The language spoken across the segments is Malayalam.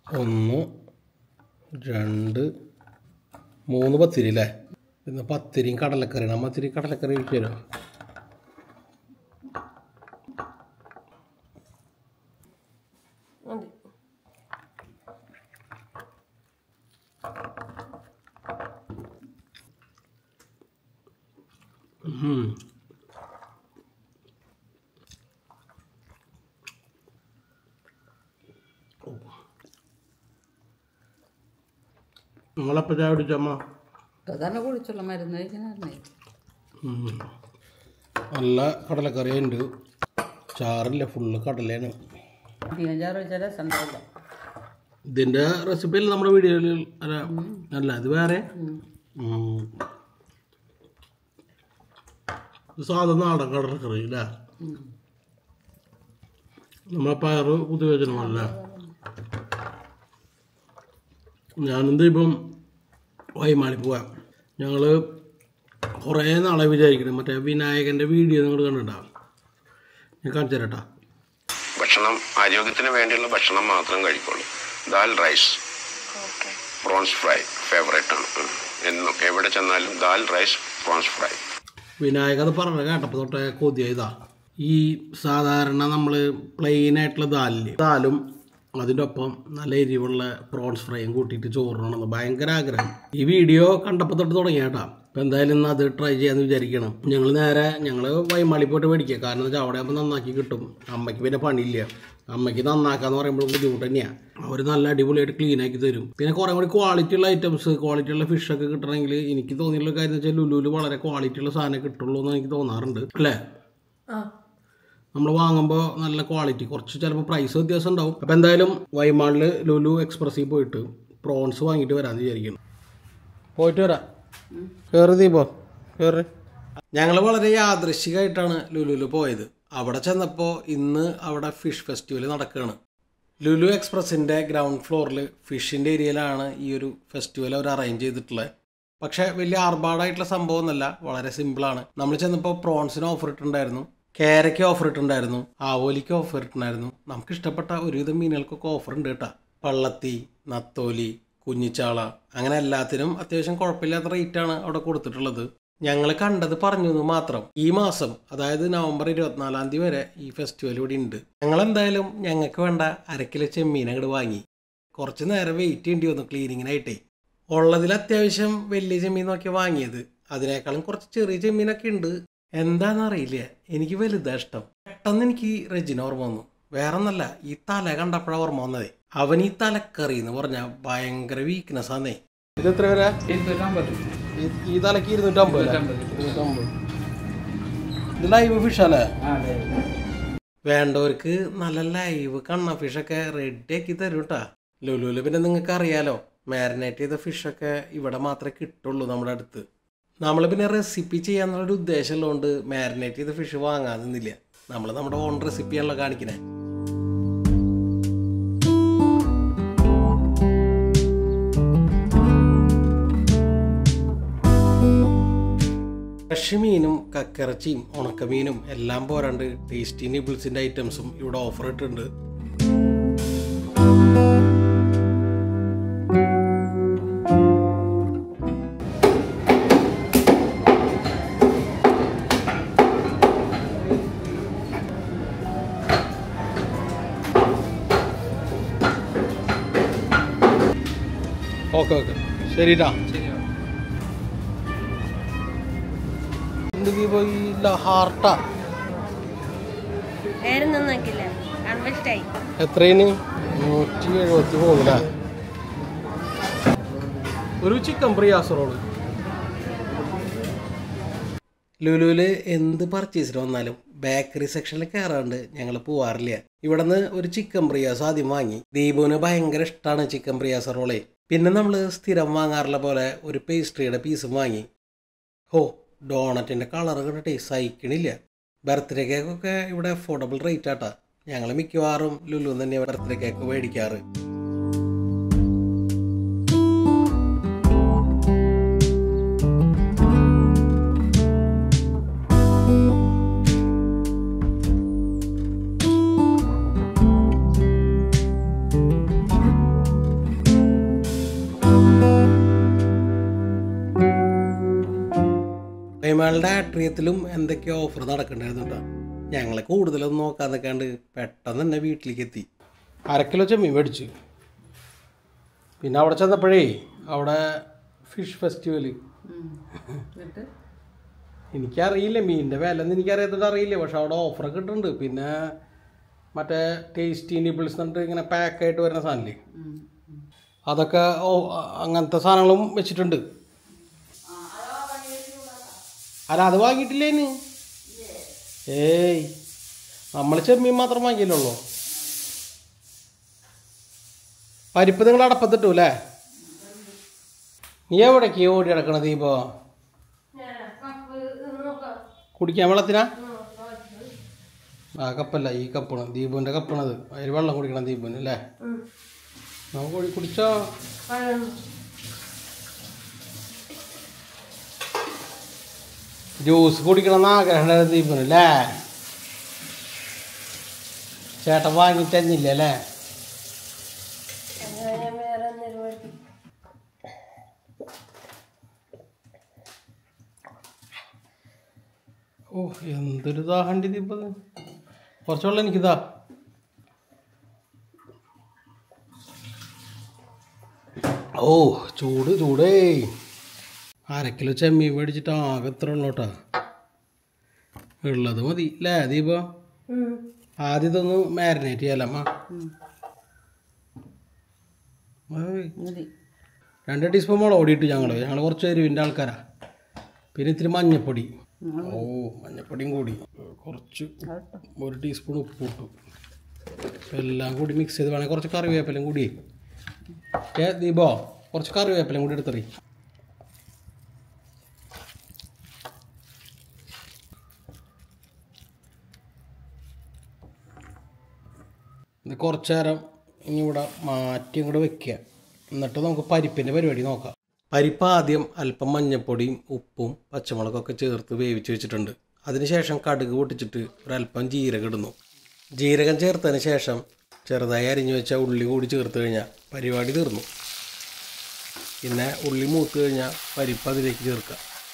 ഒന്ന് രണ്ട് മൂന്ന് പത്തിരി അല്ലേ പിന്നെ പത്തിരിയും കടലക്കറിയാണ് അമ്മ ഇത്തിരി കടലക്കറി ഒഴിച്ച് തരാം മതി ഉം. നിങ്ങളെപ്പോൾ ചായ കുടിച്ചമ്മ സാധാരണ കുളിച്ചുള്ള മരുന്ന് കഴിക്കണേ ഉം. നല്ല കടലക്കറി ഉണ്ട് ചാറില്ല ഫുള്ള് കടലയാണ് അധികം ചാറ് വെച്ചാൽ രസം ഉണ്ടാവില്ല ഇതിൻ്റെ റെസിപ്പി നമ്മുടെ വീഡിയോയിൽ അല്ല അല്ല ഇത് വേറെ ഉം. ഉം. ഇത് സാധാ നാടൻ കടലക്കറി അല്ലേ ഉം. നമ്മളെ പയറ് പുതുവചനമല്ല ഞാനെന്ത് ഇപ്പം വൈമാളി പോവാം ഞങ്ങൾ കുറേ നാളെ വിചാരിക്കണം മറ്റേ വിനായകൻ്റെ വീഡിയോ നിങ്ങൾ കണ്ടിട്ടുണ്ടാവും ഞാൻ കാണിച്ചു തരട്ടാ ഭക്ഷണം ആരോഗ്യത്തിന് വേണ്ടിയുള്ള ഭക്ഷണം മാത്രം കഴിക്കുള്ളൂ dal rice prawns fry favourite ആണ് ഉം. എന്നും എവിടെ ചെന്നാലും dal rice prawns fry Vinayaka അത് പറഞ്ഞ കേട്ടപ്പോൾ തൊട്ടേ കൊതിയായതാ ഈ സാധാരണ നമ്മൾ പ്ലെയിൻ ആയിട്ടുള്ള ദാലില്ലേ ദാലും അതിൻ്റെ ഒപ്പം നല്ല എരിവുള്ള പ്രോൺസ് ഫ്രൈയും കൂട്ടിയിട്ട് ചോറിനണമെന്ന് ഭയങ്കര ആഗ്രഹം ഈ വീഡിയോ കണ്ടപ്പോൾ തൊട്ട് തുടങ്ങിയ കേട്ടാ അപ്പം എന്തായാലും ഇന്ന് അത് ട്രൈ ചെയ്യാമെന്ന് വിചാരിക്കണം ഞങ്ങൾ നേരെ ഞങ്ങൾ വൈമാളി പോയിട്ട് മേടിക്കുക കാരണം എന്താ വെച്ചാൽ അവിടെ ആകുമ്പോൾ നന്നാക്കി കിട്ടും അമ്മയ്ക്ക് പിന്നെ പണിയില്ല അമ്മയ്ക്ക് നന്നാക്കാന്ന് പറയുമ്പോൾ ബുദ്ധിമുട്ട് തന്നെയാണ് അവർ നല്ല അടിപൊളിയായിട്ട് ക്ലീൻ ആക്കി തരും പിന്നെ കുറേ കൂടി ക്വാളിറ്റി ഉള്ള ഐറ്റംസ് ക്വാളിറ്റി ഉള്ള ഫിഷൊക്കെ കിട്ടണമെങ്കിൽ എനിക്ക് തോന്നിയുള്ള കാര്യം എന്ന് വെച്ചാൽ ലുലുവിൽ വളരെ ക്വാളിറ്റി ഉള്ള സാധനം കിട്ടുള്ളൂ എന്ന് എനിക്ക് തോന്നാറുണ്ട് അല്ലേ നമ്മൾ വാങ്ങുമ്പോൾ നല്ല ക്വാളിറ്റി കുറച്ച് ചിലപ്പോൾ പ്രൈസ് വ്യത്യാസം ഉണ്ടാവും അപ്പോൾ എന്തായാലും വൈമാളിൽ ലുലു എക്സ്പ്രസ്സിൽ പോയിട്ട് പ്രോൺസ് വാങ്ങിയിട്ട് വരാമെന്ന് വിചാരിക്കണം പോയിട്ട് വരാം കയറി ദീപോ കയറി ഞങ്ങൾ വളരെ യാദൃശികമായിട്ടാണ് ലുലുവിൽ പോയത് അവിടെ ചെന്നപ്പോൾ ഇന്ന് അവിടെ ഫിഷ് ഫെസ്റ്റിവൽ നടക്കുകയാണ് ലുലു എക്സ്പ്രസിൻ്റെ ഗ്രൗണ്ട് ഫ്ലോറിൽ ഫിഷിൻ്റെ ഏരിയയിലാണ് ഈ ഒരു ഫെസ്റ്റിവൽ അവർ അറേഞ്ച് ചെയ്തിട്ടുള്ളത് പക്ഷേ വലിയ ആർഭാടായിട്ടുള്ള സംഭവമൊന്നുമല്ല വളരെ സിമ്പിളാണ് നമ്മൾ ചെന്നപ്പോൾ പ്രോൺസിന് ഓഫർ ഇട്ടുണ്ടായിരുന്നു കേരയ്ക്ക് ഓഫർ ഇട്ടുണ്ടായിരുന്നു ആവോലിക്ക് ഓഫർ ഇട്ടുണ്ടായിരുന്നു നമുക്ക് ഇഷ്ടപ്പെട്ട ഒരുവിധം മീനുകൾക്കൊക്കെ ഓഫർ ഉണ്ട് കേട്ടോ പള്ളത്തി നത്തോലി കുഞ്ഞിച്ചാള അങ്ങനെ എല്ലാത്തിനും അത്യാവശ്യം കുഴപ്പമില്ലാത്ത റേറ്റാണ് അവിടെ കൊടുത്തിട്ടുള്ളത് ഞങ്ങൾ കണ്ടത് പറഞ്ഞു എന്ന് മാത്രം ഈ മാസം അതായത് നവംബർ ഇരുപത്തിനാലാം തീയതി വരെ ഈ ഫെസ്റ്റിവൽ ഇവിടെ ഉണ്ട് ഞങ്ങൾ എന്തായാലും ഞങ്ങൾക്ക് വേണ്ട അരക്കിലോ ചെമ്മീൻ അങ്ങോട്ട് വാങ്ങി കുറച്ച് നേരം വെയിറ്റ് ചെയ്യേണ്ടി വന്നു ക്ലീനിങ്ങിനായിട്ടേ ഉള്ളതിൽ അത്യാവശ്യം വലിയ ചെമ്മീൻ നോക്കി വാങ്ങിയത് അതിനേക്കാളും കുറച്ച് ചെറിയ ചെമ്മീനൊക്കെ ഉണ്ട് എന്താണെന്നറിയില്ല എനിക്ക് വലുതാ ഇഷ്ടം പെട്ടെന്ന് എനിക്ക് റെജിന ഓർമ്മ വന്നു വേറെ ഒന്നല്ല ഈ തല കണ്ടപ്പോഴാണ് ഓർമ്മ വന്നതേ അവൻ ഈ തലക്കറി എന്ന് പറഞ്ഞാൽ ഭയങ്കര വീക്ക്നെസ് ആന്നേ ഇത് എത്ര വരെ ഇരുന്നൂറ്റമ്പത് ഈ തലക്ക് ഇരുന്നൂറ്റമ്പത് ഇരുന്നൂറ്റമ്പത് ഇത് ലൈവ് ഫിഷ് അല്ലേ വേണ്ടവർക്ക് നല്ല ലൈവ് കണ്ണ ഫിഷൊക്കെ റെഡി ആക്കി തരും കേട്ടാ ലുലുവില് പിന്നെ നിങ്ങൾക്ക് അറിയാലോ മാരിനേറ്റ് ചെയ്ത ഫിഷൊക്കെ ഇവിടെ മാത്രമേ കിട്ടുള്ളൂ നമ്മുടെ അടുത്ത് നമ്മൾ പിന്നെ റെസിപ്പി ചെയ്യാന്നുള്ളൊരു ഉദ്ദേശം ഉള്ളതുകൊണ്ട് മാരിനേറ്റ് ചെയ്ത ഫിഷ് വാങ്ങാതെന്നില്ല നമ്മൾ നമ്മുടെ ഓൺ റെസിപ്പിയാണല്ലോ കാണിക്കണേ ഫ്രഷ് മീനും കക്കിറച്ചിയും ഉണക്കമീനും എല്ലാം പോരാണ്ട് ടേസ്റ്റി നിബിൾസിൻ്റെ ഐറ്റംസും ഇവിടെ ഓഫർ ഇട്ടിട്ടുണ്ട് ഓക്കെ ഓക്കെ ശരിട്ടാ എന്ത് ദീപ ഈ ഹാർട്ടാ വേറെ നന്നാക്കില്ല കാണുമ്പോൾ ഇഷ്ടായി എത്രയാണ് നൂറ്റി എഴുപത്തി മൂന്നില്ല ഒരു ചിക്കൻ പ്രിയാസ് റോള് ലുലുവിൽ എന്ത് പർച്ചേസിന് വന്നാലും ബേക്കറി സെക്ഷനിൽ കയറാണ്ട് ഞങ്ങൾ പോവാറില്ല ഇവിടെ നിന്ന് ഒരു ചിക്കൻ പ്രിയാസ് ആദ്യം വാങ്ങി ദീപുവിന് ഭയങ്കര ഇഷ്ടമാണ് ചിക്കൻ പ്രിയാസ് റോളേ പിന്നെ നമ്മൾ സ്ഥിരം വാങ്ങാറുള്ള പോലെ ഒരു പേസ്ട്രിയുടെ പീസും വാങ്ങി ഹോ ഡോണറ്റിൻ്റെ കളർ കണ്ടിട്ടേ സഹിക്കണില്ല ബർത്ത്ഡേ കേക്കൊക്കെ ഇവിടെ അഫോർഡബിൾ റേറ്റ് ആട്ടാ ഞങ്ങൾ മിക്കവാറും ലുലു തന്നെയാണ് ബർത്ത്ഡേ കേക്ക് മേടിക്കാറ് പെരുന്നാളിൻ്റെ ആട്രിയത്തിലും എന്തൊക്കെയോ ഓഫർ നടക്കണ്ടായിരുന്നു കേട്ടോ ഞങ്ങളെ കൂടുതലൊന്നും നോക്കാൻ നിൽക്കാണ്ട് പെട്ടെന്ന് തന്നെ വീട്ടിലേക്ക് എത്തി അര കിലോ ചെമ്മീൻ മേടിച്ചു പിന്നെ അവിടെ ചെന്നപ്പോഴേ അവിടെ ഫിഷ് ഫെസ്റ്റിവൽ എന്നിട്ട് എനിക്കറിയില്ല മീനിൻ്റെ വില ഒന്നും എനിക്കറിയാത്തത് അറിയില്ല പക്ഷെ അവിടെ ഓഫറൊക്കെ ഇട്ടിട്ടുണ്ട് പിന്നെ മറ്റേ ടേസ്റ്റി നിബിൾസ് എന്നിട്ട് ഇങ്ങനെ പാക്കായിട്ട് വരുന്ന സാധനമില്ലേ ഉം. അതൊക്കെ ഓ അങ്ങനത്തെ സാധനങ്ങളും വെച്ചിട്ടുണ്ട് അല്ല അത് വാങ്ങിയിട്ടില്ലേന് ഏയ് നമ്മൾ ചെമ്മീൻ മാത്രം വാങ്ങിയല്ലുള്ളൂ പരിപ്പ് നിങ്ങൾ അടപ്പത്തിട്ടു അല്ലേ നീ എവിടേക്ക് ഓടി കിടക്കണ ദീപോ കുടിക്കാൻ വെള്ളത്തിനാ ആ കപ്പല്ല ഈ കപ്പാണ് ദീപുവിൻ്റെ കപ്പാണത് അതിൽ വെള്ളം കുടിക്കണം ദീപുവിന് അല്ലേ നമുക്ക് കുടി- കുടിച്ചോ ജ്യൂസ് കുടിക്കണം എന്ന് ആഗ്രഹം ദീപുന് അല്ലേ ചേട്ടൻ വാങ്ങിത്തന്നില്ല അല്ലേ ഓ എന്തൊരു ദാഹണ്ടി ദീപത് കുറച്ച് വെള്ളം എനിക്കിതാ ഓ ചൂട് ചൂടേ അര കിലോ ചെമ്മീൻ മേടിച്ചിട്ട് ആകെ എത്ര ഉള്ളോട്ടാ ഉള്ളത് മതി അല്ലേ ദീപ ആദ്യം ഇതൊന്ന് മാരിനേറ്റ് ചെയ്യാലമ്മ ഏയ്. മതി രണ്ട് ടീസ്പൂൺ മുളക് പൊടി ഇട്ടു ഞങ്ങൾ ഞങ്ങൾ കുറച്ച് എരിവിൻ്റെ ആൾക്കാരാ പിന്നെ ഇത്തിരി മഞ്ഞപ്പൊടി ഓ മഞ്ഞപ്പൊടിയും കൂടി കുറച്ച് ഒരു ടീസ്പൂൺ ഉപ്പ് ഇട്ടു എല്ലാം കൂടി മിക്സ് ചെയ്ത് വേണമെങ്കിൽ കുറച്ച് കറിവേപ്പിലയും കൂടി ഏ ദീപോ കുറച്ച് കറിവേപ്പിലയും കൂടി എടുത്തറി ഇത് കുറച്ച് നേരം ഇനി ഇവിടെ മാറ്റി ഇങ്ങോട്ട് വെക്കുക എന്നിട്ട് നമുക്ക് പരിപ്പിൻ്റെ പരിപാടി നോക്കാം പരിപ്പ് ആദ്യം അല്പം മഞ്ഞൾപ്പൊടിയും ഉപ്പും പച്ചമുളകൊക്കെ ചേർത്ത് വേവിച്ച് വെച്ചിട്ടുണ്ട് അതിനുശേഷം കടുക് പൊട്ടിച്ചിട്ട് ഒരല്പം ജീരകം ഇടുന്നു ജീരകം ചേർത്തതിന് ശേഷം ചെറുതായി അരിഞ്ഞു വെച്ച ഉള്ളി കൂടി ചേർത്ത് കഴിഞ്ഞാൽ പരിപാടി തീർന്നു പിന്നെ ഉള്ളി മൂത്ത് കഴിഞ്ഞാൽ പരിപ്പ് അതിലേക്ക് ചേർക്കുക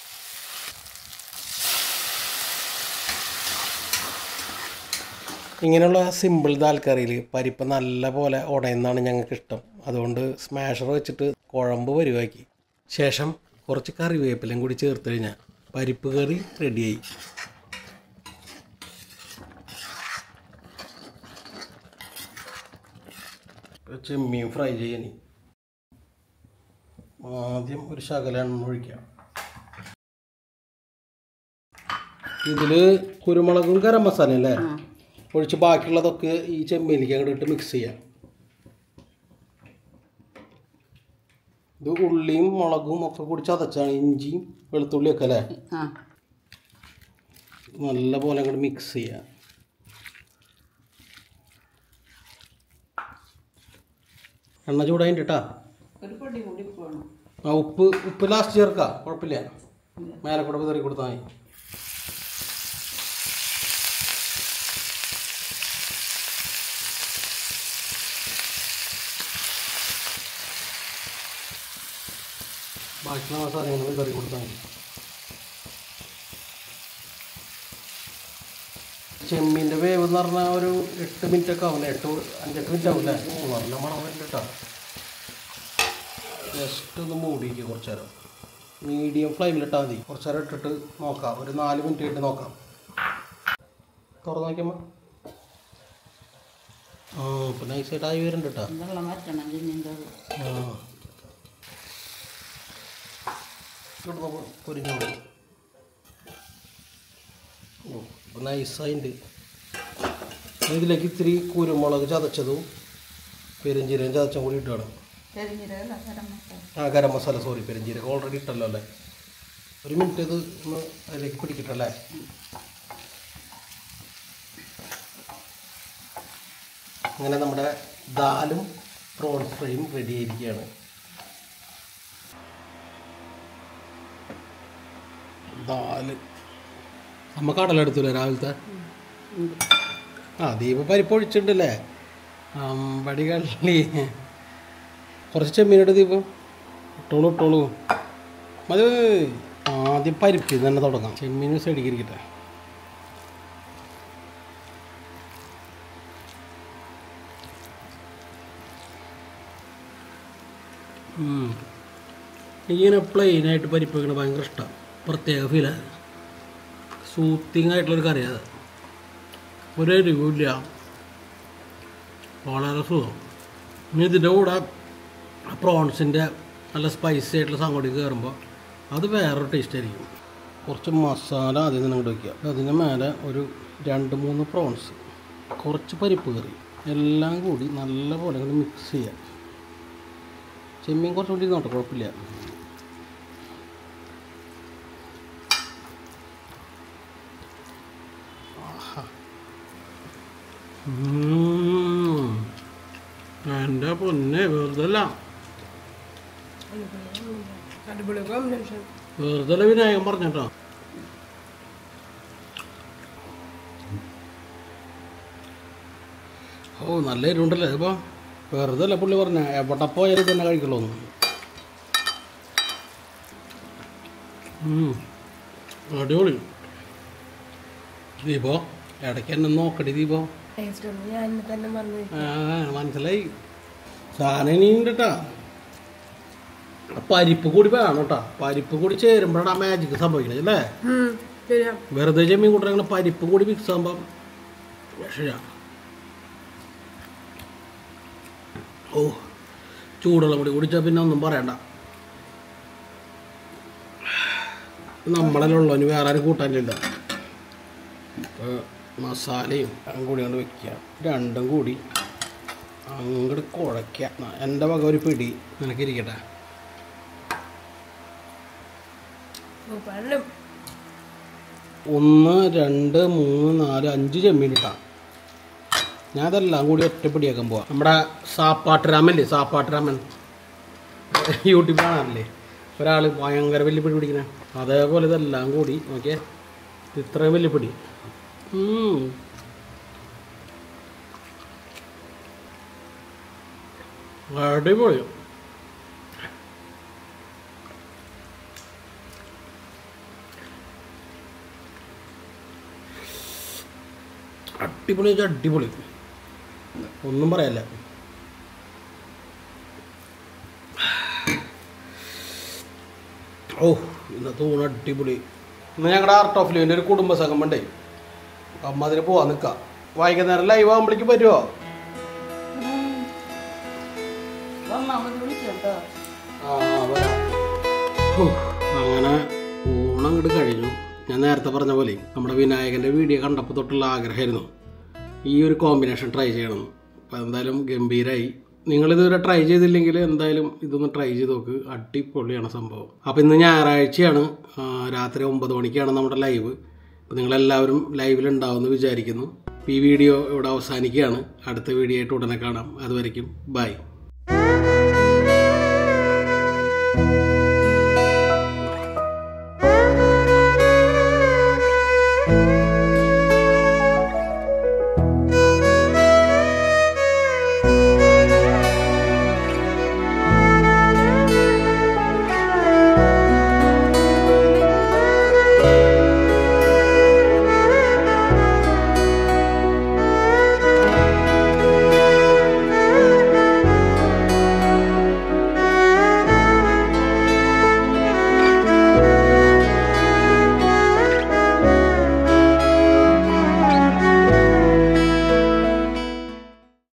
ഇങ്ങനെയുള്ള സിമ്പിൾ ദാൽ കറിയിൽ പരിപ്പ് നല്ല പോലെ ഉടയുന്നതാണ് ഞങ്ങൾക്ക് ഇഷ്ടം അതുകൊണ്ട് സ്മാഷർ വെച്ചിട്ട് കുഴമ്പ് പരിവാക്കി ശേഷം കുറച്ച് കറിവേപ്പിലയും കൂടി ചേർത്ത് കഴിഞ്ഞാൽ പരിപ്പ് കറി റെഡിയായി ചെമ്മീൻ ഫ്രൈ ചെയ്യാനി ആദ്യം ഒരു ശകല എണ്ണ ഒഴിക്കാം ഇതിൽ കുരുമുളകും ഗരം മസാല അല്ലേ ഒഴിച്ച് ബാക്കിയുള്ളതൊക്കെ ഈ ചെമ്മീനിലേക്ക് അങ്ങോട്ട് ഇട്ട് മിക്സ് ചെയ്യാം ഇത് ഉള്ളിയും മുളകും ഒക്കെ കൂടി ചതച്ചാണ് ഇഞ്ചിയും വെളുത്തുള്ളിയൊക്കെ അല്ലേ ആ നല്ല പോലെ അങ്ങോട്ട് മിക്സ് ചെയ്യാം എണ്ണ ചൂടായിട്ട് കേട്ടാ ഒരു പൊടി കൂടി പോകണം ആ ഉപ്പ് ഉപ്പ് ലാസ്റ്റ് ചേർക്കാം കുഴപ്പമില്ല മേലെ കൂടെ വിതറി കൊടുത്താൽ മതി ബാക്കിയുള്ള മസാലകൾ വിതറി കൊടുത്താൽ മതി ചെമ്മീൻ്റെ വേവ് എന്ന് പറഞ്ഞാൽ ഒരു എട്ട് മിനിറ്റ് ഒക്കെ ആവില്ല എട്ട് അഞ്ചെട്ട് മിനിറ്റ് ആവില്ലേ നല്ല മണം വരുന്നുണ്ട് കേട്ടോ ജസ്റ്റ് ഒന്ന് മൂടിക്കുക കുറച്ച് നേരം മീഡിയം ഫ്ലെയിമിലിട്ടാൽ മതി കുറച്ച് നേരം ഇട്ടിട്ട് നോക്കാം ഒരു നാല് മിനിറ്റ് ഇട്ട് നോക്കാം തുറന്ന് നോക്കിയമ്മ ആ ഇപ്പം നൈസായിട്ട് ആയി വരുന്നുണ്ട് കേട്ടോ വെള്ളം വറ്റണം ചെമ്മീൻ്റെ ആ ഇങ്ങോട്ട് നോക്കൂ പൊരിഞ്ഞോളൂ ഓ ഇപ്പം നൈസായിട്ടുണ്ട് ഇതിലേക്ക് ഇത്തിരി കുരുമുളക് ചതച്ചതും പെരുംജീരകം ചതച്ചും കൂടി ഇട്ടാണ് കരിഞ്ഞിരല്ല ഗരം മസാല ആ ഗരം മസാല സോറി പെരുംജീരകം ഓൾറെഡി ഇട്ടല്ലോ അല്ലേ ഒരു മിനിറ്റ് ഇത് ഒന്ന് അതിലേക്ക് പിടിക്കട്ടല്ലേ അങ്ങനെ നമ്മുടെ ദാലും പ്രോൺ ഫ്രൈയും റെഡി ആയിരിക്കുകയാണ് ദാല് അമ്മ കടലെടുത്തില്ലേ രാവിലത്തെ ആ ദീപ പരിപ്പൊഴിച്ചിട്ടുണ്ടല്ലേ അമ്പടി കള്ളി കുറച്ച് ചെമ്മീനിട്ട് ദീപം ഇട്ടോളൂ ഇട്ടോളൂ മതി ആദ്യം പരിപ്പിൽ തന്നെ തുടങ്ങാം ചെമ്മീൻ സൈഡിക്കിരിക്കട്ടെ ഉം. ഇങ്ങനെ പ്ലെയിനായിട്ട് പരിപ്പ് വെക്കണ ഭയങ്കര ഇഷ്ടമാണ് പ്രത്യേക ഫീലാണ് സൂത്തിങ് ആയിട്ടുള്ളൊരു കറിയാണ് ഒരു എരിവില്ല വളരെ സുഖം ഇനി ഇതിൻ്റെ കൂടെ പ്രോൺസിൻ്റെ നല്ല സ്പൈസി ആയിട്ടുള്ള സംഗതി കയറുമ്പോൾ അത് വേറൊരു ടേസ്റ്റ് ആയിരിക്കും കുറച്ച് മസാല ആദ്യം തന്നെ ഇങ്ങോട്ട് വയ്ക്കുക അതിന് മേലെ ഒരു രണ്ട് മൂന്ന് പ്രോൺസ് കുറച്ച് പരിപ്പ് കറി എല്ലാം കൂടി നല്ല പോലെ അങ്ങോട്ട് മിക്സ് ചെയ്യാം ചെമ്മീൻ കുറച്ചുകൂടി നോട്ടെ കുഴപ്പമില്ല ഉം. എൻ്റെ പൊന്നെ വെറുതല്ല വെറുതെ വിനായകൻ പറഞ്ഞട്ടോ ഓ നല്ല എരിവുണ്ടല്ലേ ഇപ്പോൾ വെറുതെ അല്ല പുള്ളി പറഞ്ഞ എവിടെ പോയാലും തന്നെ കഴിക്കുള്ളൂ അടിപൊളി ദീപോ ഇടയ്ക്ക് എന്നെ നോക്കടി ദീപോ ഞാൻ തന്നെ പറഞ്ഞു ആ മനസ്സിലായി സാധനം ഇനി ഉണ്ട് കേട്ടാ പരിപ്പ് കൂടി വേണം കേട്ടാ പരിപ്പ് കൂടി ചേരുമ്പോഴാണ് ആ മാജിക് സംഭവിക്കണത് അല്ലേ വെറുതെ ചെമ്മീൻ കൂട്ടുന്ന പരിപ്പ് കൂടി മിക്സ് ആകുമ്പം ശരിയാ ഓ ചൂടുള്ള കൂടി കുടിച്ചാൽ പിന്നെ ഒന്നും പറയണ്ട നമ്മളെല്ലാം ഉള്ളൂ ഇനി വേറെ ആരും കൂട്ടാനില്ല അപ്പോൾ മസാലയും അതും കൂടി കൊണ്ട് വെക്കുക രണ്ടും കൂടി അങ്ങോട്ട് കുഴയ്ക്കുക എൻ്റെ വക ഒരു പിടി നിനക്കിരിക്കട്ടെ ഒന്ന് രണ്ട് മൂന്ന് നാല് അഞ്ച് ചെമ്മീൻ ഇട്ടാ ഞാൻ അതെല്ലാം കൂടി ഒറ്റപ്പിടിയാക്കാൻ പോവാം നമ്മുടെ സാപ്പാട്ട് രാമല്ലേ സാപ്പാട്ട് രാമൻ യൂട്യൂബിൽ കാണാറില്ലേ ഒരാൾ ഭയങ്കര വലിയ പിടി പിടിക്കണേ അതേപോലെ ഇതെല്ലാം കൂടി നോക്കിയേ ഇത്രയും വലിയ പിടി ഉം. അടിപൊളി അടിപൊളി വെച്ചാൽ അടിപൊളി ഒന്നും പറയല്ല ഓ ഇന്നത്തെ ഊണ് അടിപൊളി ഇന്ന് ഞങ്ങളുടെ ആർട്ട് ഓഫ് ലിവിൻ്റെ ഒരു കുടുംബ സംഘം ഉണ്ടേ അമ്മ അതിന് പോവാൻ നിൽക്കാം വൈകുന്നേരം ലൈവ് ആകുമ്പോഴേക്ക് വരുമോ ഒന്നാമത് വിളിക്കട്ടോ ആ, വരാം. ഹോ, അങ്ങനെ ഊണങ്ങോട്ട് കഴിഞ്ഞു ഞാൻ നേരത്തെ പറഞ്ഞ പോലെ നമ്മുടെ വിനായകൻ്റെ വീഡിയോ കണ്ടപ്പോൾ തൊട്ടുള്ള ആഗ്രഹമായിരുന്നു ഈ ഒരു കോമ്പിനേഷൻ ട്രൈ ചെയ്യണം അപ്പം എന്തായാലും ഗംഭീരമായി നിങ്ങളിതുവരെ ട്രൈ ചെയ്തില്ലെങ്കിൽ എന്തായാലും ഇതൊന്ന് ട്രൈ ചെയ്ത് നോക്ക് അടിപൊളിയാണ് സംഭവം അപ്പോൾ ഇന്ന് ഞായറാഴ്ചയാണ് ആ, രാത്രി ഒമ്പത് മണിക്കാണ് നമ്മുടെ ലൈവ് അപ്പോൾ നിങ്ങളെല്ലാവരും ലൈവിൽ ഉണ്ടാവുമെന്ന് വിചാരിക്കുന്നു ഈ വീഡിയോ ഇവിടെ അവസാനിക്കുകയാണ് അടുത്ത വീഡിയോ ആയിട്ട് ഉടനെ കാണാം അതുവരയ്ക്കും ബൈ